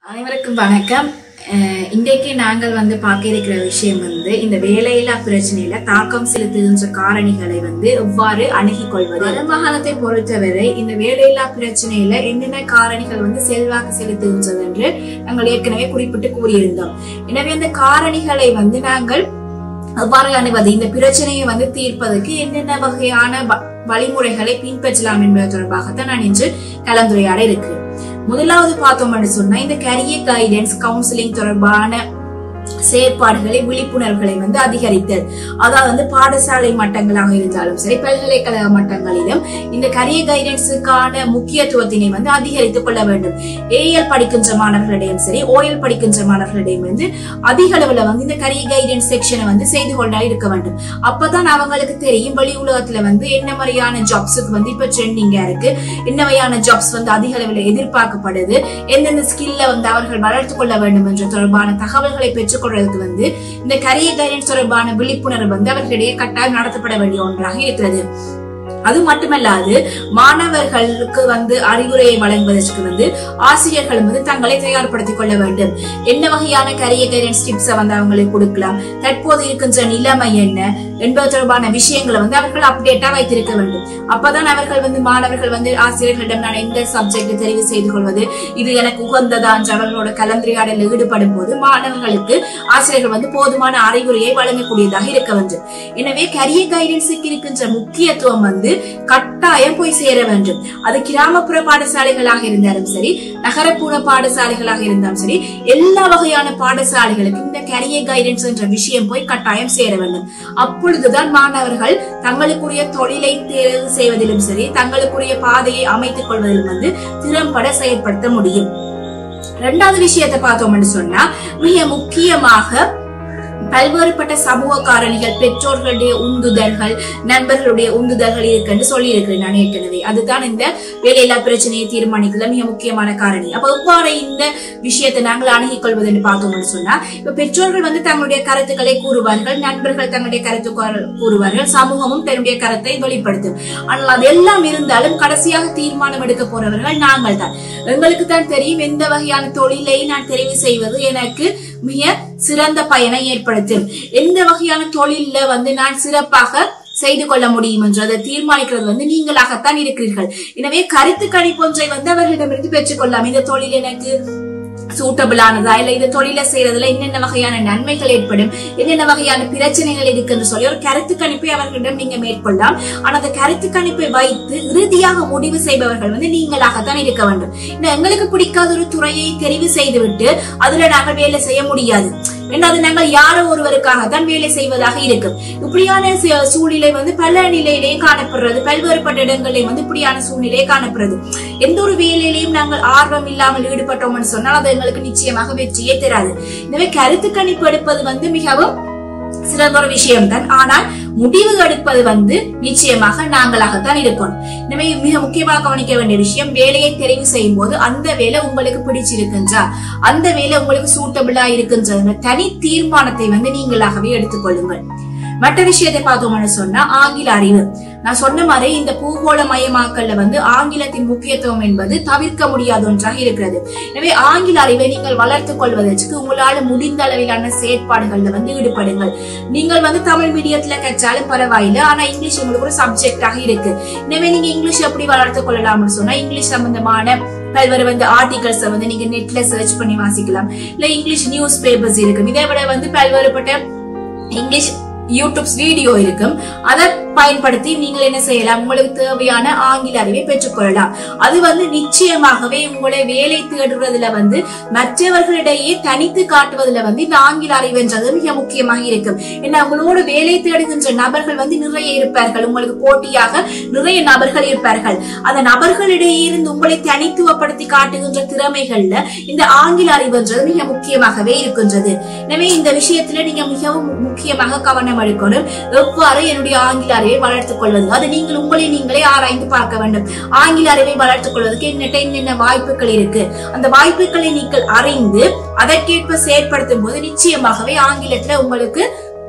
அனைவருக்கும் வணக்கம் அஹ் இன்றைக்கு நாங்கள் வந்து பார்க்க இருக்கிற விஷயம் வந்து இந்த வேலையில்லா பிரச்சனையில தாக்கம் செலுத்துகின்ற காரணிகளை வந்து எவ்வாறு அணுகிக் கொள்வது வடமாகாணத்தை பொறுத்தவரை இந்த வேலையில்லா பிரச்சனையில என்னென்ன காரணிகள் வந்து செல்வாக்கு செலுத்துகின்றது என்று நாங்கள் ஏற்கனவே குறிப்பிட்டு கூறியிருந்தோம் எனவே அந்த காரணிகளை வந்து நாங்கள் எவ்வாறு அணுவது இந்த பிரச்சனையை வந்து தீர்ப்பதற்கு என்னென்ன வகையான வ- வழிமுறைகளை பின்பற்றலாம் என்பது தொடர்பாகத்தான் நான் இன்று கலந்துரையாட இருக்கிறேன் முதலாவது பார்த்தோம்னு சொன்னா இந்த கரியர் கைடன்ஸ் கவுன்சிலிங் தொடர்பான செயற்பாடுகளை விழிப்புணர்வுகளை வந்து அதிகரித்தல் அதாவது வந்து பாடசாலை மட்டங்களாக இருந்தாலும் சரி பல்கலைக்கழக மட்டங்களிலும் இந்த கரியர் கைடன்ஸுக்கான முக்கியத்துவத்தினை வந்து அதிகரித்துக் கொள்ள வேண்டும் ஏஎல் படிக்கின்ற மாணவர்களிடையும் சரி ஓஎல் படிக்கின்ற மாணவர்களிடையும் வந்து அதிக அளவுல வந்து இந்த கரியர் கைடன்ஸ் செக்ஷனை வந்து செய்து கொண்டா இருக்க வேண்டும் அப்பதான் அவங்களுக்கு தெரியும் வெளி உலகத்துல வந்து என்ன மாதிரியான ஜாப்ஸுக்கு வந்து இப்ப ட்ரெண்டிங்கா இருக்கு என்ன வகையான ஜாப்ஸ் வந்து அதிக அளவில் எதிர்பார்க்கப்படுது எந்தெந்த ஸ்கில்ல வந்து அவர்கள் வளர்த்துக் கொள்ள வேண்டும் என்ற தொடர்பான தகவல்களை பெற்றுக்கொள்றதுக்கு வந்து இந்த கரியர் கைடன்ஸ் தொடர்பான விழிப்புணர்வு வந்து அவர்களிடையே கட்டாயம் நடத்தப்பட வேண்டிய ஒன்றாக இருக்கிறது அது மட்டுமல்லாது மாணவர்களுக்கு வந்து அறிவுரையை வழங்குவதற்கு வந்து ஆசிரியர்கள் வந்து தங்களை தயார்படுத்திக் கொள்ள வேண்டும் என்ன வகையான கரியர் கைடன்ஸ் டிப்ஸை வந்து அவங்களுக்கு கொடுக்கலாம் தற்போது இருக்கின்ற நிலைமை என்ன என்பது தொடர்பான விஷயங்களை வந்து அவர்கள் அப்டேட்டா வைத்திருக்க வேண்டும் அப்பதான் அவர்கள் வந்து மாணவர்கள் வந்து ஆசிரியர்களிடம் நான் எந்த சப்ஜெக்ட் தெரிவு செய்து கொள்வது இது எனக்கு உகந்ததா என்று அவர்களோட கலந்துரையாடலில் ஈடுபடும் போது மாணவர்களுக்கு ஆசிரியர்கள் வந்து போதுமான அறிவுரையை வழங்கக்கூடியதாக இருக்க வேண்டும் எனவே கரியர் கைடன்ஸுக்கு இருக்கின்ற முக்கியத்துவம் வந்து கட்டாயம் போய் சேர வேண்டும் அது கிராமப்புற பாடசாலைகளாக இருந்தாலும் சரி நகரப்புற பாடசாலைகளாக இருந்தாலும் சரி எல்லா வகையான பாடசாலைகளுக்கும் இந்த கரியர் கைடன்ஸ் என்ற விஷயம் போய் கட்டாயம் சேர வேண்டும் அப்பொழுதுதான் மாணவர்கள் தங்களுக்குரிய தொழிலை தேர்வு செய்வதிலும் சரி தங்களுக்குரிய பாதையை அமைத்துக் கொள்வதிலும் வந்து திறம்பட செயல்படுத்த முடியும் ரெண்டாவது விஷயத்தை பார்த்தோம்னு சொன்னா மிக முக்கியமாக பல்வேறுபட்ட சமூக காரணிகள் பெற்றோர்களுடைய உந்துதல்கள் நண்பர்களுடைய உந்துதல்கள் இருக்குன்னு சொல்லி இருக்கிறேன் நான் ஏற்கனவே அதுதான் இந்த வேலையில்லா பிரச்சனையை தீர்மானிக்கல மிக முக்கியமான காரணி அப்ப எவ்வாறு இந்த விஷயத்தை நாங்கள் அணுகிக் கொள்வது என்று பார்த்தோம்னு சொன்னா இப்ப பெற்றோர்கள் வந்து தங்களுடைய கருத்துக்களை கூறுவார்கள் நண்பர்கள் தங்களுடைய கருத்து கூறுவார்கள் சமூகமும் தன்னுடைய கருத்தை வெளிப்படுத்தும் ஆனால் அதெல்லாம் இருந்தாலும் கடைசியாக தீர்மானம் எடுக்க போறவர்கள் நாங்கள் தான் எங்களுக்கு தான் தெரியும் எந்த வகையான தொழிலை நான் தெரிவு செய்வது எனக்கு மிக சிறந்த பயனை ஏற்படுத்தும் எந்த வகையான தொழில்ல வந்து நான் சிறப்பாக செய்து கொள்ள முடியும் என்று அதை தீர்மானிக்கிறது வந்து நீங்களாகத்தான் இருக்கிறீர்கள் எனவே கருத்து கணிப்பு ஒன்றை வந்து அவர்களிடமிருந்து பெற்றுக்கொள்ளலாம் இந்த தொழில் எனக்கு சூட்டபிளானதா இல்ல இந்த தொழிலை செய்யறதுல என்னென்ன வகையான நன்மைகள் ஏற்படும் என்னென்ன வகையான பிரச்சனைகள் இருக்குன்னு சொல்லி ஒரு கருத்து கணிப்பை அவர்களிடம் நீங்க மேற்கொள்ளலாம் ஆனா அந்த கருத்து கணிப்பை வைத்து இறுதியாக முடிவு செய்பவர்கள் வந்து நீங்களாகத்தான் இருக்க வேண்டும் இன்னும் எங்களுக்கு பிடிக்காத ஒரு துறையை தெரிவு செய்துவிட்டு அதுல நாங்கள் வேலை செய்ய முடியாது ஏன்னா அது நாங்கள் யாரோ ஒருவருக்காகத்தான் வேலை செய்வதாக இருக்கும் இப்படியான ச- சூழ்நிலை வந்து பல நிலையிலேயே காணப்படுறது பல்வேறுபட்ட இடங்களிலே வந்து இப்படியான சூழ்நிலையே காணப்படுறது எந்த ஒரு வேலையிலையும் நாங்கள் ஆர்வம் இல்லாமல் ஈடுபட்டோம்னு சொன்னால் அது எங்களுக்கு நிச்சயமாக வெற்றியே தராது எனவே கருத்து கணிப்பு எடுப்பது வந்து மிகவும் சிறந்த ஒரு விஷயம்தான் ஆனால் முடிவு எடுப்பது வந்து நிச்சயமாக நாங்களாகத்தான் இருக்கணும் எனவே மிக முக்கியமாக கவனிக்க வேண்டிய விஷயம் வேலையை தெரிவு செய்யும் போது அந்த வேலை உங்களுக்கு பிடிச்சிருக்கின்றா அந்த வேலை உங்களுக்கு சூட்டபிளா இருக்கின்ற தனி தீர்மானத்தை வந்து நீங்களாகவே எடுத்துக்கொள்ளுங்கள் மற்ற விஷயத்தை பார்த்தோம்னு சொன்னா ஆங்கில அறிவு நான் சொன்ன மாதிரி இந்த பூகோள மயமாக்கல்ல வந்து ஆங்கிலத்தின் முக்கியத்துவம் என்பது தவிர்க்க முடியாத ஒன்றாக இருக்கிறது எனவே ஆங்கில அறிவை நீங்கள் வளர்த்துக் கொள்வதற்கு உங்களால முடிந்த அளவிலான செயற்பாடுகள்ல வந்து ஈடுபடுங்கள் நீங்கள் வந்து தமிழ் மீடியத்துல கற்றாலும் பரவாயில்லை ஆனா இங்கிலீஷ் உங்களுக்கு ஒரு சப்ஜெக்டாக இருக்கு எனவே நீங்க இங்கிலீஷ் எப்படி வளர்த்துக் கொள்ளலாம்னு சொன்னா இங்கிலீஷ் சம்பந்தமான பல்வேறு வந்து ஆர்டிகல்ஸ் வந்து நீங்க நெட்ல சர்ச் பண்ணி வாசிக்கலாம் இல்ல இங்கிலீஷ் நியூஸ் பேப்பர்ஸ் இருக்கும் இதை விட வந்து பல்வேறுபட்ட இங்கிலீஷ் யூடியூப்ஸ் வீடியோ இருக்கும் அதை பயன்படுத்தி நீங்கள் என்ன செய்யலாம் உங்களுக்கு தேவையான ஆங்கில அறிவை பெற்றுக்கொள்ளலாம் அது வந்து நிச்சயமாகவே உங்களை வேலை தேடுறதுல வந்து மற்றவர்களிடையே தனித்து காட்டுவதுல வந்து இந்த ஆங்கில அறிவுன்றது மிக முக்கியமாக இருக்கும் ஏன்னா உங்களோட வேலை தேடுகின்ற நபர்கள் வந்து நிறைய இருப்பார்கள் உங்களுக்கு போட்டியாக நிறைய நபர்கள் இருப்பார்கள் அந்த நபர்களிடையே இருந்து உங்களை தனித்துவப்படுத்தி காட்டுகின்ற திறமைகள்ல இந்த ஆங்கில அறிவுன்றது மிக முக்கியமாகவே இருக்கின்றது எனவே இந்த விஷயத்துல நீங்க மிகவும் முக்கியமாக கவனம் எடுக்கணும் எவ்வாறு என்னுடைய ஆங்கில அறிவை வளர்த்துக் கொள்வது அது நீங்கள் உங்களை நீங்களே ஆராய்ந்து பார்க்க வேண்டும் ஆங்கில அறிவை வளர்த்துக் கொள்வதற்கு என்னட்ட என்னென்ன வாய்ப்புகள் இருக்கு அந்த வாய்ப்புகளை நீங்கள் அறிந்து அதற்கேற்ப செயற்படுத்தும் போது நிச்சயமாகவே ஆங்கிலத்துல உங்களுக்கு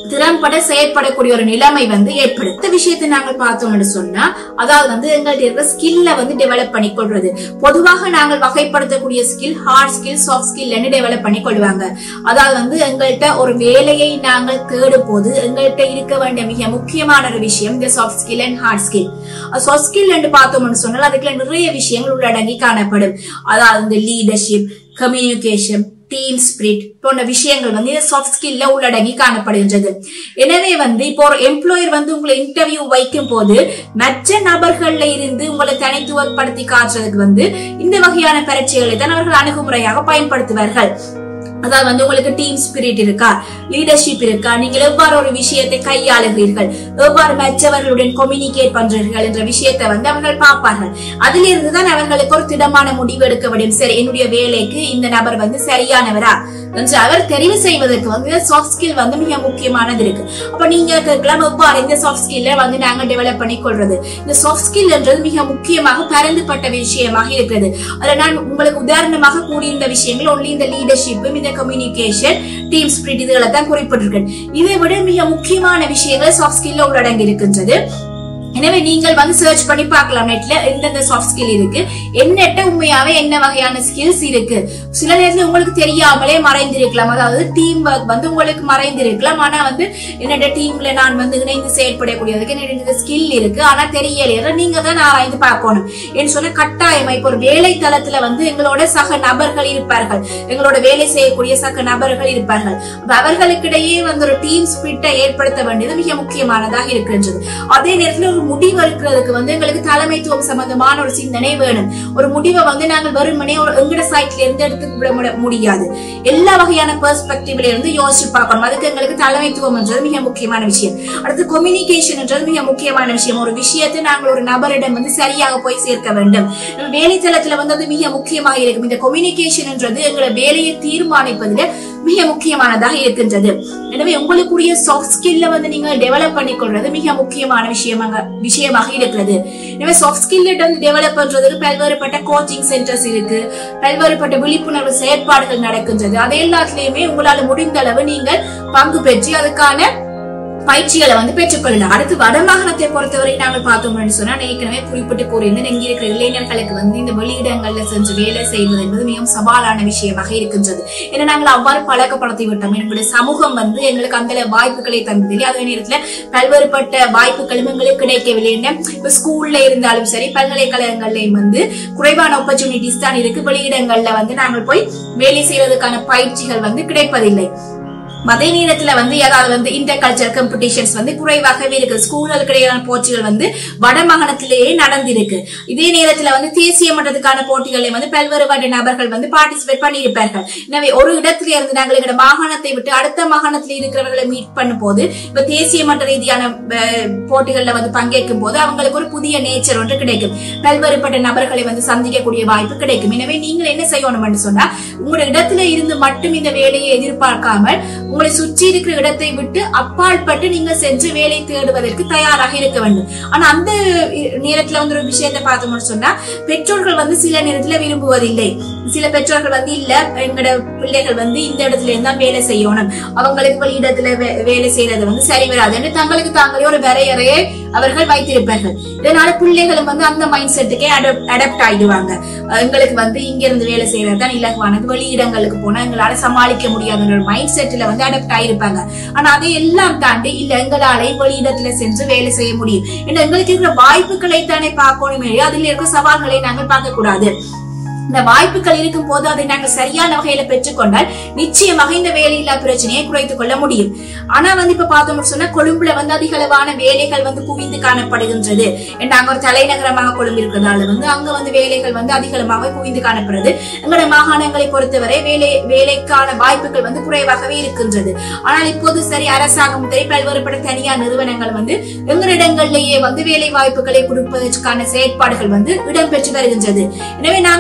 திறம்பட செயற்படக்கூடிய ஒரு நிலைமை வந்து ஏற்படும் இந்த விஷயத்தை நாங்கள் பார்த்தோம்னு சொன்னா அதாவது வந்து எங்கள்ட்ட இருக்கிற ஸ்கில்ல வந்து டெவலப் பண்ணி கொள்றது பொதுவாக நாங்கள் வகைப்படுத்தக்கூடிய skill hard skill soft skill develop பண்ணி கொள்வாங்க அதாவது வந்து எங்கள்கிட்ட ஒரு வேலையை நாங்கள் தேடும் போது எங்கள்கிட்ட இருக்க வேண்டிய மிக முக்கியமான ஒரு விஷயம் இந்த soft skill and hard skill soft skill என்று பார்த்தோம்னு சொன்னால் அதுக்குள்ள நிறைய விஷயங்கள் உள்ளடங்கி காணப்படும் அதாவது இந்த லீடர்ஷிப் கம்யூனிகேஷன் டீம் ஸ்பிரிட் போன்ற விஷயங்கள் வந்து இந்த சாஃப்ட் ஸ்கில்ல உள்ளடங்கி காணப்படுகின்றது எனவே வந்து இப்போ ஒரு எம்ப்ளாயர் வந்து உங்களை இன்டர்வியூ வைக்கும் போது மற்ற நபர்கள்ல இருந்து உங்களை தனித்துவப்படுத்தி காட்டுறதுக்கு வந்து இந்த வகையான பரீட்சைகளை தான் அவர்கள் அணுகுமுறையாக பயன்படுத்துவார்கள் அதாவது வந்து உங்களுக்கு டீம் ஸ்பிரிட் இருக்கா லீடர்ஷிப் இருக்கா நீங்கள் எவ்வாறு ஒரு விஷயத்தை கையாளுகிறீர்கள் எவ்வாறு மற்றவர்களுடன் கம்யூனிகேட் பண்றீர்கள் என்ற விஷயத்தை வந்து அவர்கள் பார்ப்பார்கள் அதிலிருந்து தான் அவர்களுக்கு ஒரு திடமான முடிவு எடுக்க முடியும் சரி என்னுடைய வேலைக்கு இந்த நபர் வந்து சரியானவரா என்று அவர் தெரிவு செய்வதற்கு வந்து சாஃப்ட் ஸ்கில் வந்து மிக முக்கியமானது இருக்கு அப்ப நீங்க கேட்கலாம் எவ்வாறு இந்த சாஃப்ட் ஸ்கில்ல வந்து நாங்க டெவலப் பண்ணி கொள்றது இந்த சாஃப்ட் ஸ்கில் என்றது மிக முக்கியமாக பரந்துபட்ட விஷயமாக இருக்கிறது அதுல நான் உங்களுக்கு உதாரணமாக கூறியிருந்த விஷயங்கள் ஒன்லி இந்த லீடர்ஷிப்பும் இந்த கம்யூனிகேஷன் டீம் ஸ்பிரிட் இதுகளை தான் குறிப்பிட்டிருக்கேன் இதை விட மிக முக்கியமான விஷயங்கள் சாஃப்ட் ஸ்கில்ல உள்ளடங்கி இருக்கின்றது எனவே நீங்கள் வந்து சர்ச் பண்ணி பார்க்கலாம் நெட்ல எந்தெந்த சாஃப்ட் ஸ்கில் இருக்கு என்னட்ட உண்மையாவே என்ன வகையான ஸ்கில்ஸ் இருக்கு சில நேரத்துல உங்களுக்கு தெரியாமலே மறைந்திருக்கலாம் அதாவது டீம் ஒர்க் வந்து உங்களுக்கு மறைந்திருக்கலாம் ஆனா வந்து என்னோட டீம்ல நான் வந்து இணைந்து செயற்படக்கூடியதுக்கு என்னோட ஸ்கில் இருக்கு ஆனா தெரியல நீங்க தான் ஆராய்ந்து பார்க்கணும் என்று சொன்ன கட்டாயமா இப்போ ஒரு வேலை தளத்துல வந்து எங்களோட சக நபர்கள் இருப்பார்கள் எங்களோட வேலை செய்யக்கூடிய சக நபர்கள் இருப்பார்கள் அப்ப அவர்களுக்கிடையே வந்து ஒரு டீம் ஸ்பிரிட்டை ஏற்படுத்த வேண்டியது மிக முக்கியமானதாக இருக்கின்றது அதே நேரத்துல ஒரு முடிவு எடுக்கிறதுக்கு வந்து எங்களுக்கு தலைமைத்துவம் சம்பந்தமான ஒரு சிந்தனை வேணும் ஒரு முடிவை வந்து நாங்கள் வெறுமனே ஒரு எங்கட சைட்ல இருந்து எடுத்து விட முட- முடியாது எல்லா வகையான பெர்ஸ்பெக்டிவ்ல இருந்து யோசிச்சு பார்க்கணும் அதுக்கு எங்களுக்கு தலைமைத்துவம் என்றது மிக முக்கியமான விஷயம் அடுத்து கம்யூனிகேஷன் என்றது மிக முக்கியமான விஷயம் ஒரு விஷயத்தை நாங்கள் ஒரு நபரிடம் வந்து சரியாக போய் சேர்க்க வேண்டும் நம்ம வேலை தளத்துல வந்து அது மிக முக்கியமாக இருக்கும் இந்த கம்யூனிகேஷன் என்றது எங்களை வேலையை தீர்மானிப்பதில் மிக முக்கியமானதாக இருக்கின்றது எனவே உங்களுக்குரிய சாஃப்ட் ஸ்கில்ல வந்து நீங்க டெவலப் பண்ணிக்கொள்றது மிக முக்கியமான விஷயமாக விஷயமாக இருக்கிறது எனவே சாஃப்ட் ஸ்கில்ல வந்து டெவலப் பண்றதுக்கு பல்வேறுபட்ட கோச்சிங் சென்டர்ஸ் இருக்கு பல்வேறுபட்ட விழிப்புணர்வு செயற்பாடுகள் நடக்கின்றது அது எல்லாத்துலயுமே உங்களால முடிந்த அளவு நீங்கள் பங்கு பெற்று அதுக்கான பயிற்சிகளை வந்து பெற்றுக்கொள்ளலாம் அடுத்து வடமாகாணத்தை பொறுத்தவரை நாங்கள் பார்த்தோம்னு சொன்னா நான் ஏற்கனவே குறிப்பிட்டு கூறியிருந்தேன் இங்க இருக்கிற இளைஞர்களுக்கு வந்து இந்த வெளியிடங்கள்ல சென்று வேலை செய்வது என்பது மிகவும் சவாலான விஷயமாக இருக்கின்றது ஏன்னா நாங்கள் அவ்வாறு பழக்கப்படுத்தி விட்டோம் எங்களுடைய சமூகம் வந்து எங்களுக்கு அந்த வாய்ப்புகளை தந்ததில்லை அதே நேரத்துல பல்வேறுபட்ட வாய்ப்புகளும் எங்களுக்கு கிடைக்கவில்லை என்ன இப்ப ஸ்கூல்ல இருந்தாலும் சரி பல்கலைக்கழகங்கள்லயும் வந்து குறைவான ஆப்பர்ச்சுனிட்டிஸ் தான் இருக்கு வெளியிடங்கள்ல வந்து நாங்கள் போய் வேலை செய்வதற்கான பயிற்சிகள் வந்து கிடைப்பதில்லை அதே நேரத்துல வந்து ஏதாவது வந்து இன்டர் கல்ச்சர் காம்படிஷன்ஸ் வந்து குறைவாகவே இருக்கு ஸ்கூல்களுக்கு இடையிலான போட்டிகள் வந்து வடமாகாணத்திலேயே நடந்திருக்கு இதே நேரத்துல வந்து தேசிய மட்டத்துக்கான போட்டிகளை வந்து பல்வேறு வகை நபர்கள் வந்து பார்ட்டிசிபேட் பண்ணியிருப்பார்கள் எனவே ஒரு இடத்துல இருந்து நாங்கள் எங்களோட மாகாணத்தை விட்டு அடுத்த மாகாணத்தில் இருக்கிறவர்களை மீட் பண்ணும் போது இப்ப தேசிய மட்ட ரீதியான அஹ், போட்டிகள்ல வந்து பங்கேற்கும் போது அவங்களுக்கு ஒரு புதிய நேச்சர் ஒன்று கிடைக்கும் பல்வேறுபட்ட நபர்களை வந்து சந்திக்கக்கூடிய வாய்ப்பு கிடைக்கும் எனவே நீங்கள் என்ன செய்யணும்னு சொன்னா உங்களோட இடத்துல இருந்து மட்டும் இந்த வேலையை எதிர்பார்க்காமல் உங்களை சுற்றி இருக்கிற இடத்தை விட்டு அப்பாற்பட்டு நீங்க சென்று வேலை தேடுவதற்கு தயாராக இருக்க வேண்டும் ஆனா அந்த இ- நேரத்துல வந்து ஒரு விஷயத்தை பார்த்தோம்னு சொன்னா பெற்றோர்கள் வந்து சில நேரத்துல விரும்புவதில்லை சில பெற்றோர்கள் வந்து இல்ல எங்களோட பிள்ளைகள் வந்து இந்த இடத்துல இருந்தா வேலை செய்யணும் அவங்களுக்கு வெளியிடத்துல வே- வேலை செய்யறது வந்து சரி வராது என்று தங்களுக்கு தாங்களே ஒரு வரையறையை அவர்கள் வைத்திருப்பார்கள் இதனால பிள்ளைகளும் வந்து அந்த மைண்ட் செட்டுக்கே அடாப்ட் ஆயிடுவாங்க அஹ் எங்களுக்கு வந்து இங்க இருந்து வேலை செய்யறது தான் இலகுவானது வெளியிடங்களுக்கு போனா எங்களால சமாளிக்க முடியாதுன்ற மைண்ட் செட்ல வந்து அடாப்ட் ஆயிருப்பாங்க ஆனா அதை எல்லாம் தாண்டி இல்ல எங்களாலே வெளியிடத்துல சென்று வேலை செய்ய முடியும் ஏன்னா எங்களுக்கு இருக்கிற வாய்ப்புகளை தானே பார்க்கணுமே அதில் இருக்கிற சவால்களை நாங்கள் பார்க்க கூடாது இந்த வாய்ப்புகள் இருக்கும் போது அதை நாங்கள் சரியான வகையில பெற்றுக்கொண்டால் நிச்சயமாக இந்த வேலையில்லா பிரச்சனையை குறைத்துக் கொள்ள முடியும் ஆனா வந்து இப்ப பார்த்தோம்னு சொன்னா கொழும்புல வந்து அதிக அளவான வேலைகள் வந்து குவிந்து காணப்படுகின்றது நாங்க ஒரு தலைநகரமாக கொழும்பு இருக்கிறதால வந்து அங்க வந்து வேலைகள் வந்து அதிகளமாக குவிந்து காணப்படுறது எங்களோட மாகாணங்களை பொறுத்தவரை வேலை வேலைக்கான வாய்ப்புகள் வந்து குறைவாகவே இருக்கின்றது ஆனால் இப்போது சரி அரசாங்கம் சரி பல்வேறுபட்ட தனியார் நிறுவனங்கள் வந்து எங்களிடங்களிலேயே வந்து வேலை வாய்ப்புகளை கொடுப்பதற்கான செயற்பாடுகள் வந்து இடம்பெற்று வருகின்றது எனவே நாங்கள் வந்து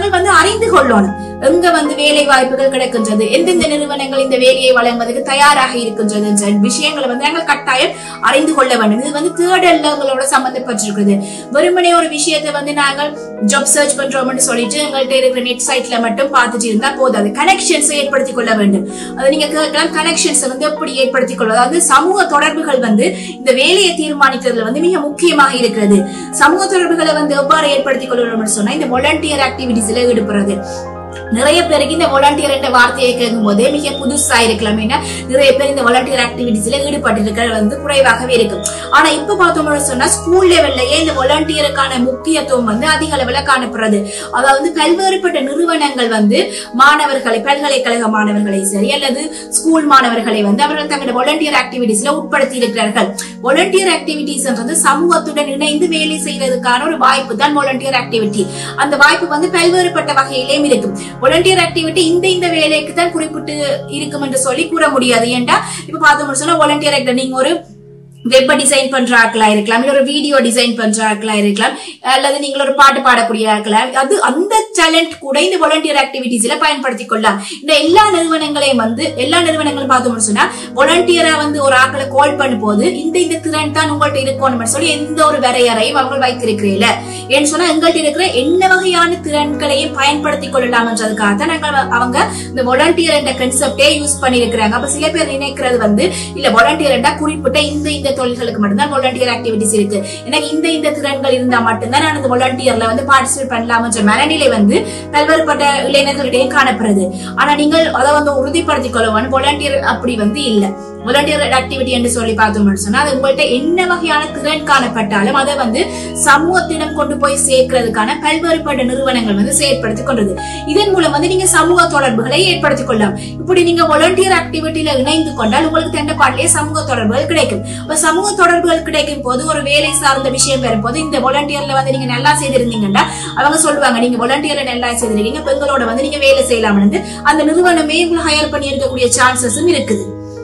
அறிந்து கொள்ளணும் எங்க வந்து வேலை வாய்ப்புகள் கிடைக்கின்றது எந்தெந்த நிறுவனங்கள் இந்த வேலையை வழங்குவதற்கு தயாராக இருக்கின்றது என்ற விஷயங்களை வந்து நாங்கள் கட்டாயம் அறிந்து கொள்ள வேண்டும் இது வந்து தேடல்களோட சம்பந்தப்பட்டிருக்கிறது வெறுமனே ஒரு விஷயத்தை வந்து நாங்கள் ஜாப் சர்ச் பண்றோம்னு சொல்லிட்டு எங்கள்கிட்ட இருக்கிற நெட் சைட்ல மட்டும் பார்த்துட்டு இருந்தா போதாது கனெக்ஷன்ஸ் ஏற்படுத்திக் கொள்ள வேண்டும் அது நீங்க கேட்கலாம் கனெக்ஷன்ஸ் வந்து எப்படி ஏற்படுத்திக் கொள்வது அதாவது சமூக தொடர்புகள் வந்து இந்த வேலையை தீர்மானிக்கிறதுல வந்து மிக முக்கியமாக இருக்கிறது சமூக தொடர்புகளை வந்து எவ்வாறு ஏற்படுத்திக் கொள்ளணும்னு சொன்னா இந்த வாலண்டியர் ஆக்டிவிட்டிஸ்ல ஈடுபடுறது நிறைய பேருக்கு இந்த வாலண்டியர் என்ற வார்த்தையை கேட்கும் போதே மிக புதுசா இருக்கலாம் ஏன்னா நிறைய பேர் இந்த வாலண்டியர் ஆக்டிவிட்டிஸ்ல ஈடுபட்டு இருக்கிறது வந்து குறைவாகவே இருக்கும் ஆனா இப்ப பார்த்தோம்னு சொன்னா ஸ்கூல் லெவல்லயே இந்த வாலண்டியருக்கான முக்கியத்துவம் வந்து அதிக அளவுல காணப்படுறது அதாவது பல்வேறுபட்ட நிறுவனங்கள் வந்து மாணவர்களை பல்கலைக்கழக மாணவர்களை சரி அல்லது ஸ்கூல் மாணவர்களை வந்து அவர்கள் தங்களுடைய வாலண்டியர் ஆக்டிவிட்டிஸ்ல உட்படுத்தி இருக்கிறார்கள் வாலண்டியர் ஆக்டிவிட்டிஸ்ன்றது சமூகத்துடன் இணைந்து வேலை செய்யறதுக்கான ஒரு வாய்ப்பு தான் வாலண்டியர் ஆக்டிவிட்டி அந்த வாய்ப்பு வந்து பல்வேறுபட்ட வகையிலேயும் இருக்கும் வாலண்டியர் ஆக்டிவிட்டி இந்த இந்த வேலைக்கு தான் குறிப்பிட்டு இருக்கும் என்று சொல்லி கூற முடியாது ஏன்டா இப்ப பார்த்தோம்னு சொன்னா வாலண்டியர் ஆக்டர் நீங்க ஒரு வெப்ப டிசைன் பண்ற ஆட்களா இருக்கலாம் இல்ல ஒரு வீடியோ டிசைன் பண்ற ஆட்களா இருக்கலாம் அல்லது நீங்கள் ஒரு பாட்டு பாடக்கூடிய ஆட்களா அது அந்த டேலண்ட் கூட இந்த வாலண்டியர் ஆக்டிவிட்டிஸ்ல பயன்படுத்திக் கொள்ளலாம் இந்த எல்லா நிறுவனங்களையும் வந்து எல்லா நிறுவனங்களும் பார்த்தோம்னு சொன்னா வாலண்டியரா வந்து ஒரு ஆட்களை கால் பண்ணும் போது இந்த இந்த திறன் தான் உங்கள்ட்ட இருக்கணும்னு சொல்லி எந்த ஒரு வரையறையும் அவங்க வைத்திருக்கிறீங்கள ஏன்னு சொன்னா எங்கள்ட்ட இருக்கிற என்ன வகையான திறன்களையும் பயன்படுத்திக் கொள்ளலாம்ன்றதுக்காக தான் நாங்கள் அவங்க இந்த வாலண்டியர் என்ற கன்செப்டே யூஸ் பண்ணிருக்கிறாங்க அப்ப சில பேர் நினைக்கிறது வந்து இல்ல வாலண்டியர் குறிப்பிட்ட இந்த இந்த தொழில்களுக்கு மட்டும்தான் வாலண்டியர் ஆக்டிவிட்டிஸ் இருக்கு எனக்கு இந்த இந்த திறன்கள் இருந்தா மட்டும்தான் நான் அந்த வாலண்டியர்ல வந்து பார்ட்டிசிபேட் பண்ணலாம்ன்ற மனநிலை வந்து பல்வேறுபட்ட இளைஞர்களிடையே காணப்படுறது ஆனா நீங்கள் அதை வந்து உறுதிப்படுத்திக் கொள்ளவன் வாலண்டியர் அப்படி வந்து இல்ல வாலண்டியர் ஆக்டிவிட்டி என்று சொல்லி பார்த்தோம்னு சொன்னா அது உங்கள்ட்ட என்ன வகையான திறன் காணப்பட்டாலும் அதை வந்து சமூகத்திடம் கொண்டு போய் சேர்க்கிறதுக்கான பல்வேறுபட்ட நிறுவனங்கள் வந்து செயற்படுத்திக் கொண்டது இதன் மூலம் வந்து நீங்க சமூக தொடர்புகளை ஏற்படுத்திக் கொள்ளலாம் இப்படி நீங்க வாலண்டியர் ஆக்டிவிட்டியில இணைந்து கொண்டால் உங்களுக்கு தண்டப்பாட்டிலே சமூக தொடர்புகள் கிடைக்கும் இப்ப சமூக தொடர்புகள் கிடைக்கும் போது ஒரு வேலை சார்ந்த விஷயம் வரும்போது இந்த வாலண்டியர்ல வந்து நீங்க நல்லா செய்திருந்தீங்கன்னா அவங்க சொல்லுவாங்க நீங்க வாலண்டியர்ல நல்லா செய்திருக்கீங்க பெண்களோட வந்து நீங்க வேலை செய்யலாம்னு அந்த நிறுவனமே உங்களை ஹையர் பண்ணி இருக்கக்கூடிய சான்சஸும் இருக்குது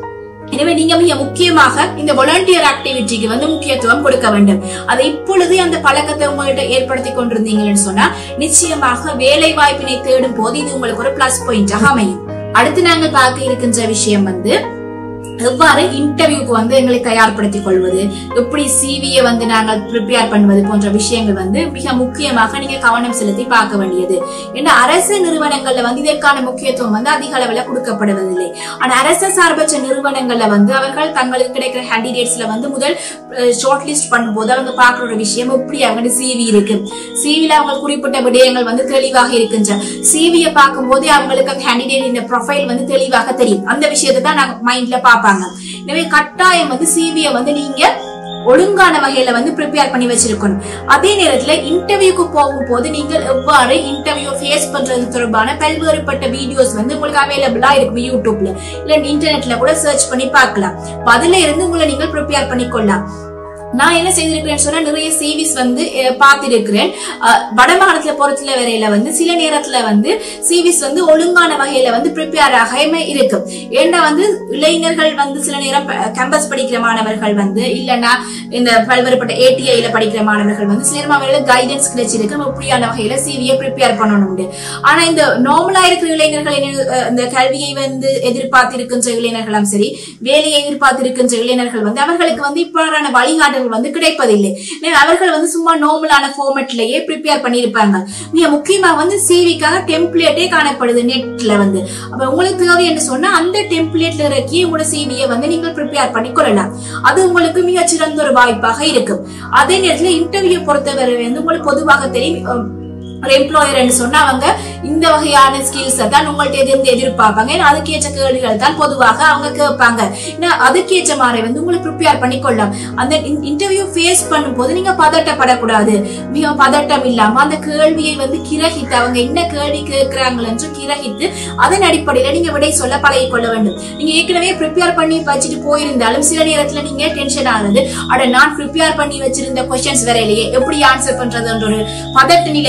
எனவே நீங்க மிக முக்கியமாக இந்த வாலண்டியர் ஆக்டிவிட்டிக்கு வந்து முக்கியத்துவம் கொடுக்க வேண்டும் அதை இப்பொழுது அந்த பழக்கத்தை உங்கள்கிட்ட ஏற்படுத்தி கொண்டிருந்தீங்கன்னு சொன்னா நிச்சயமாக வேலை வாய்ப்பினை தேடும் போது இது உங்களுக்கு ஒரு பிளஸ் பாயிண்டாக அமையும் அடுத்து நாங்கள் பார்க்க இருக்கின்ற விஷயம் வந்து எவ்வாறு இன்டர்வியூக்கு வந்து எங்களை தயார்படுத்திக் கொள்வது எப்படி சிவியை வந்து நாங்கள் ப்ரிப்பேர் பண்ணுவது போன்ற விஷயங்கள் வந்து மிக முக்கியமாக நீங்க கவனம் செலுத்தி பார்க்க வேண்டியது ஏன்னா அரசு நிறுவனங்கள்ல வந்து இதற்கான முக்கியத்துவம் வந்து அதிக அளவுல கொடுக்கப்படுவதில்லை ஆனா அரசு சார்பற்ற நிறுவனங்கள்ல வந்து அவர்கள் தங்களுக்கு கிடைக்கிற கேண்டிடேட்ஸ்ல வந்து முதல் ஷார்ட் லிஸ்ட் பண்ணும்போது அவங்க பார்க்குற ஒரு விஷயம் எப்படி அவங்க சிவி இருக்கு சிவில அவங்க குறிப்பிட்ட விடயங்கள் வந்து தெளிவாக இருக்கின்ற சிவியை பார்க்கும்போது அவங்களுக்கு கேண்டிடேட் இந்த ப்ரொஃபைல் வந்து தெளிவாக தெரியும் அந்த விஷயத்தை தான் நாங்க மைண்ட்ல பார்ப்பாங்க எனவே கட்டாயம் வந்து சிவியை வந்து நீங்க ஒழுங்கான வகையில வந்து ப்ரிப்பேர் பண்ணி வச்சிருக்கணும் அதே நேரத்துல இன்டர்வியூக்கு போகும்போது நீங்கள் எவ்வாறு இன்டர்வியூ ஃபேஸ் பண்றது தொடர்பான பல்வேறுபட்ட வீடியோஸ் வந்து உங்களுக்கு அவைலபிளா இருக்கும் யூடியூப்ல இல்ல இன்டர்நெட்ல கூட சர்ச் பண்ணி பார்க்கலாம் அப்ப அதுல இருந்து உங்களை நீங்கள் ப்ரிப்பேர் பண்ணிக்கொள்ளலாம் நான் என்ன செய்திருக்கிறேன்னு சொன்னா நிறைய சிவிஸ் வந்து அஹ், பார்த்திருக்கிறேன் அஹ், வடமாநிலத்துல பொறுத்துல வரையில வந்து சில நேரத்துல வந்து சிவிஸ் வந்து ஒழுங்கான வகையில வந்து ப்ரிப்பேர் ஆகாம இருக்கும் ஏன்னா வந்து இளைஞர்கள் வந்து சில நேரம் கேம்பஸ் படிக்கிற மாணவர்கள் வந்து இல்லைன்னா இந்த பல்வேறுபட்ட ஏடிஐல படிக்கிற மாணவர்கள் வந்து சில நேரம் அவர்களுக்கு கைடன்ஸ் கிடைச்சிருக்கு இப்படியான வகையில சிவியை ப்ரிப்பேர் பண்ணணும் ஆனா இந்த நார்மலா இருக்கிற இளைஞர்கள் என்ன, அஹ், இந்த கல்வியை வந்து எதிர்பார்த்திருக்கின்ற இளைஞர்களும் சரி வேலையை எதிர்பார்த்திருக்கின்ற இளைஞர்கள் வந்து அவர்களுக்கு வந்து இவ்வாறான வழிகாட்டுகள் வந்து கிடைப்பதில்லை எனவே அவர்கள் வந்து சும்மா நார்மலான ஃபார்மேட்லயே ப்ரிப்பேர் பண்ணியிருப்பாங்க மிக முக்கியமா வந்து சிவிக்காக டெம்ப்ளேட்டே காணப்படுது நெட்ல வந்து அப்ப உங்களுக்கு தேவை என்று சொன்னா அந்த டெம்ப்ளேட்ல இறக்கி உங்களோட சிவியை வந்து நீங்கள் ப்ரிப்பேர் பண்ணி கொள்ளலாம் அது உங்களுக்கு மிகச் சிறந்த ஒரு வாய்ப்பாக இருக்கும் அதே நேரத்துல இன்டர்வியூ பொறுத்தவரை வந்து உங்களுக்கு பொதுவாக தெரியும் அஹ், ஒரு எம்ப்ளாயர் சொன்னா அவங்க இந்த வகையான ஸ்கில்ஸ் தான் உங்கள்ட்ட இருந்து எதிர்பார்ப்பாங்க ஏன்னா அதுக்கேற்ற கேள்விகள் தான் பொதுவாக அவங்க கேட்பாங்க ஏன்னா அதுக்கேற்ற மாதிரி வந்து உங்களை ப்ரிப்பேர் பண்ணிக்கொள்ளலாம் அந்த இன்டர்வியூ ஃபேஸ் பண்ணும்போது நீங்க பதட்டப்படக்கூடாது மிக பதட்டம் இல்லாம அந்த கேள்வியை வந்து கிரகித்து அவங்க என்ன கேள்வி கேட்கிறாங்கள் என்று கிரகித்து அதன் அடிப்படையில நீங்க விடை சொல்ல பழகிக் கொள்ள வேண்டும் நீங்க ஏற்கனவே ப்ரிப்பேர் பண்ணி வச்சுட்டு போயிருந்தாலும் சில நேரத்துல நீங்க டென்ஷன் ஆகுது அட நான் ப்ரிப்பேர் பண்ணி வச்சிருந்த கொஸ்டின்ஸ் வரையிலேயே எப்படி ஆன்சர் பண்றதுன்ற ஒரு பதட்ட நிலை வந்து உங்களுக்கு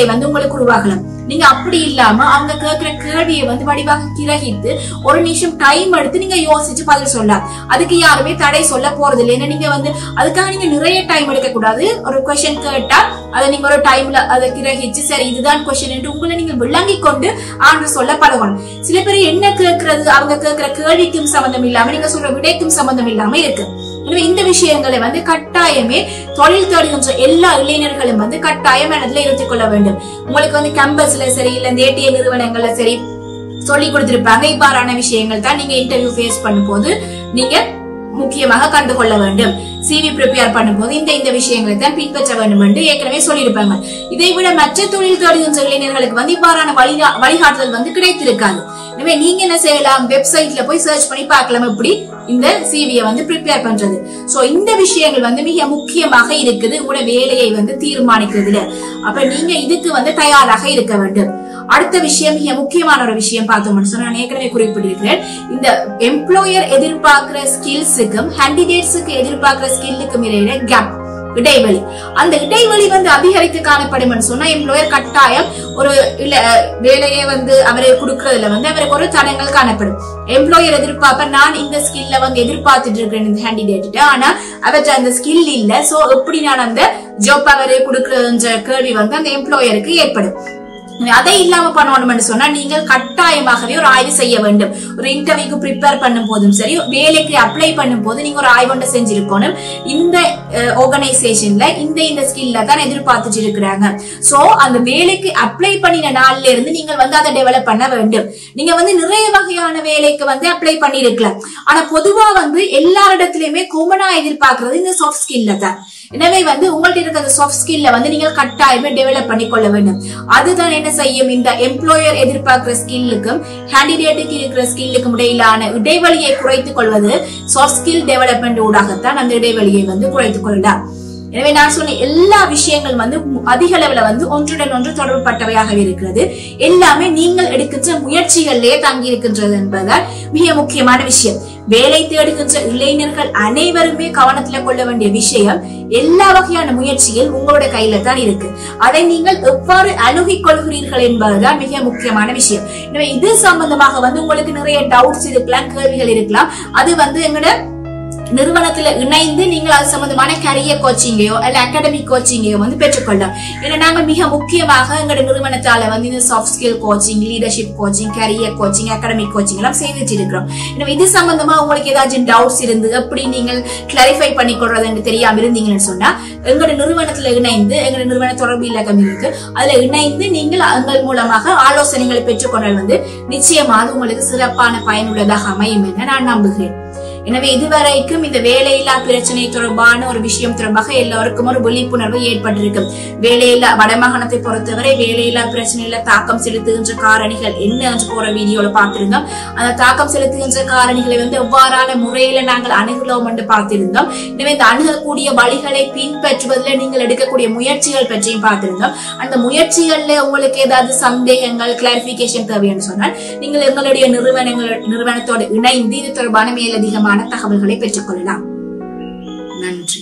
உங்களுக்கு உருவாகலாம் நீங்க அப்படி இல்லாம அவங்க கேட்கிற கேள்வியை வந்து வடிவாக கிரகித்து ஒரு நிமிஷம் டைம் எடுத்து நீங்க யோசிச்சு பதில் சொல்லலாம் அதுக்கு யாருமே தடை சொல்ல போறது இல்லை ஏன்னா நீங்க வந்து அதுக்காக நீங்க நிறைய டைம் எடுக்க கூடாது ஒரு கொஸ்டின் கேட்டா அதை நீங்க ஒரு டைம்ல அதை கிரகிச்சு சரி இதுதான் கொஸ்டின் என்று உங்களை நீங்க விளங்கி கொண்டு ஆன்சர் சொல்ல பழகணும் சில பேர் என்ன கேட்கறது அவங்க கேட்கிற கேள்விக்கும் சம்பந்தம் இல்லாம நீங்க சொல்ற விடைக்கும் சம்பந்தம் இல்லாம இருக்கு எனவே இந்த விஷயங்களை வந்து கட்டாயமே தொழில் தேடுகின்ற எல்லா இளைஞர்களும் வந்து கட்டாயம் மனதில் இருத்திக் கொள்ள வேண்டும் உங்களுக்கு வந்து கேம்பஸ்ல சரி இல்ல இந்த ஏடிஏ நிறுவனங்கள்ல சரி சொல்லி கொடுத்திருப்பாங்க இவ்வாறான விஷயங்கள் தான் நீங்க இன்டர்வியூ ஃபேஸ் பண்ணும்போது நீங்க முக்கியமாக கண்டுகொள்ள வேண்டும் சிவி ப்ரிப்பேர் பண்ணும்போது இந்த இந்த விஷயங்களை தான் பின்பற்ற வேண்டும் என்று ஏற்கனவே சொல்லியிருப்பாங்க இதை விட மற்ற தொழில் தேடுகின்ற இளைஞர்களுக்கு வந்து இவ்வாறான வழிகா- வழிகாட்டுதல் வந்து கிடைத்திருக்காது எனவே நீங்க என்ன செய்யலாம் வெப்சைட்ல போய் சர்ச் பண்ணி பார்க்கலாம் எப்படி இந்த சிவியை வந்து ப்ரிப்பேர் பண்றது சோ இந்த விஷயங்கள் வந்து மிக முக்கியமாக இருக்குது உங்களோட வேலையை வந்து தீர்மானிக்கிறதுல அப்ப நீங்க இதுக்கு வந்து தயாராக இருக்க வேண்டும் அடுத்த விஷயம் மிக முக்கியமான ஒரு விஷயம் பார்த்தோம்னு சொன்னா நான் ஏற்கனவே குறிப்பிட்டிருக்கிறேன் இந்த எம்ப்ளாயர் எதிர்பார்க்கிற ஸ்கில்ஸுக்கும் கேண்டிடேட்ஸுக்கு எதிர்பார்க்கிற ஸ்கில்லுக்கும் இடையில கேப் இடைவெளி அந்த இடைவெளி வந்து அதிகரித்து காணப்படும் சொன்னா எம்ப்ளாயர் கட்டாயம் ஒரு இல்ல வேலையை வந்து அவரை கொடுக்கறதுல வந்து அவருக்கு ஒரு தடங்கள் காணப்படும் எம்ப்ளாயர் எதிர்பார்ப்ப நான் இந்த ஸ்கில்ல வந்து எதிர்பார்த்துட்டு இருக்கிறேன் இந்த கேண்டிடேட் ஆனா அவர்கிட்ட அந்த ஸ்கில் இல்ல சோ எப்படி நான் அந்த ஜாப் அவரு கொடுக்கறதுன்ற கேள்வி வந்து அந்த எம்ப்ளாயருக்கு ஏற்படும் அதை இல்லாம பண்ணணும்னு சொன்னா நீங்கள் கட்டாயமாகவே ஒரு ஆய்வு செய்ய வேண்டும் ஒரு இன்டர்வியூக்கு ப்ரிப்பேர் பண்ணும் போதும் சரி வேலைக்கு அப்ளை பண்ணும் போது நீங்க ஒரு ஆய்வு ஒன்று செஞ்சிருக்கணும் இந்த ஆர்கனைசேஷன்ல இந்த இந்த ஸ்கில்ல தான் எதிர்பார்த்துட்டு இருக்கிறாங்க சோ அந்த வேலைக்கு அப்ளை பண்ணின நாள்ல இருந்து நீங்கள் வந்து அதை டெவலப் பண்ண வேண்டும் நீங்க வந்து நிறைய வகையான வேலைக்கு வந்து அப்ளை பண்ணிருக்கலாம் ஆனா பொதுவா வந்து எல்லாரிடத்திலயுமே காமனா எதிர்பார்க்கறது இந்த சாஃப்ட் ஸ்கில்ல தான் எனவே வந்து உங்கள்ட்ட இருக்க அந்த சாஃப்ட் ஸ்கில்ல வந்து நீங்கள் கட்டாயமே டெவலப் பண்ணி கொள்ள வேண்டும் அதுதான் என்ன செய்யும் இந்த எம்ப்ளாயர் எதிர்பார்க்கிற ஸ்கில்லுக்கும் கேண்டிடேட்டுக்கு இருக்கிற ஸ்கில்லுக்கும் இடையிலான இடைவெளியை குறைத்துக் கொள்வது சாஃப்ட் ஸ்கில் டெவலப்மெண்ட் ஊடாகத்தான் அந்த இடைவெளியை வந்து குறைத்துக் கொள்ளலாம் எனவே நான் சொன்ன எல்லா விஷயங்கள் வந்து அதிக அளவுல வந்து ஒன்றுடன் ஒன்று தொடர்புபட்டவையாக இருக்கிறது எல்லாமே நீங்கள் எடுக்கின்ற முயற்சிகளிலே தங்கி இருக்கின்றது என்பதால் மிக முக்கியமான விஷயம் வேலை தேடுகின்ற இளைஞர்கள் அனைவருமே கவனத்துல கொள்ள வேண்டிய விஷயம் எல்லா வகையான முயற்சிகள் உங்களோட கையில தான் இருக்கு அதை நீங்கள் எவ்வாறு அணுகிக் கொள்கிறீர்கள் என்பதுதான் மிக முக்கியமான விஷயம் எனவே இது சம்பந்தமாக வந்து உங்களுக்கு நிறைய டவுட்ஸ் இருக்கலாம் கேள்விகள் இருக்கலாம் அது வந்து எங்களோட நிறுவனத்துல இணைந்து நீங்கள் அது சம்பந்தமான கரியர் கோச்சிங்கையோ அல்ல அகாடமிக் கோச்சிங்கையோ வந்து பெற்றுக்கொள்ளலாம் ஏன்னா நாங்க மிக முக்கியமாக எங்களோட நிறுவனத்தால வந்து இந்த soft skill coaching leadership coaching career coaching academic coaching எல்லாம் செய்துட்டு இருக்கிறோம் எனவே இது சம்பந்தமா உங்களுக்கு ஏதாச்சும் டவுட்ஸ் இருந்து எப்படி நீங்கள் கிளாரிஃபை பண்ணி கொள்றதுன்னு தெரியாம இருந்தீங்கன்னு சொன்னா எங்களோட நிறுவனத்துல இணைந்து எங்களோட நிறுவன தொடர்பு இலக்கம் இருக்கு அதுல இணைந்து நீங்கள் எங்கள் மூலமாக ஆலோசனைகளை பெற்றுக்கொண்டால் வந்து நிச்சயமாக உங்களுக்கு சிறப்பான பயனுள்ளதாக அமையும் என நான் நம்புகிறேன் எனவே இதுவரைக்கும் இந்த வேலையில்லா பிரச்சனை தொடர்பான ஒரு விஷயம் தொடர்பாக எல்லோருக்கும் ஒரு விழிப்புணர்வு ஏற்பட்டிருக்கும் வேலையில்லா வடமாகாணத்தை பொறுத்தவரை வேலையில்லா பிரச்சனையில தாக்கம் செலுத்துகின்ற காரணிகள் என்ன என்று போற வீடியோல பார்த்திருந்தோம் அந்த தாக்கம் செலுத்துகின்ற காரணிகளை வந்து எவ்வாறான முறையில நாங்கள் அணுகுகிறோம் என்று பார்த்திருந்தோம் எனவே இந்த அணுகக்கூடிய வழிகளை பின்பற்றுவதில் நீங்கள் எடுக்கக்கூடிய முயற்சிகள் பற்றியும் பார்த்திருந்தோம் அந்த முயற்சிகள்ல உங்களுக்கு ஏதாவது சந்தேகங்கள் கிளாரிபிகேஷன் தேவைன்னு சொன்னால் நீங்கள் எங்களுடைய நிறுவனங்கள் நிறுவனத்தோடு இணைந்து இது தொடர்பான மேலதிகமான தகவல்களை பெற்றுக்கொள்ளலாம் நன்றி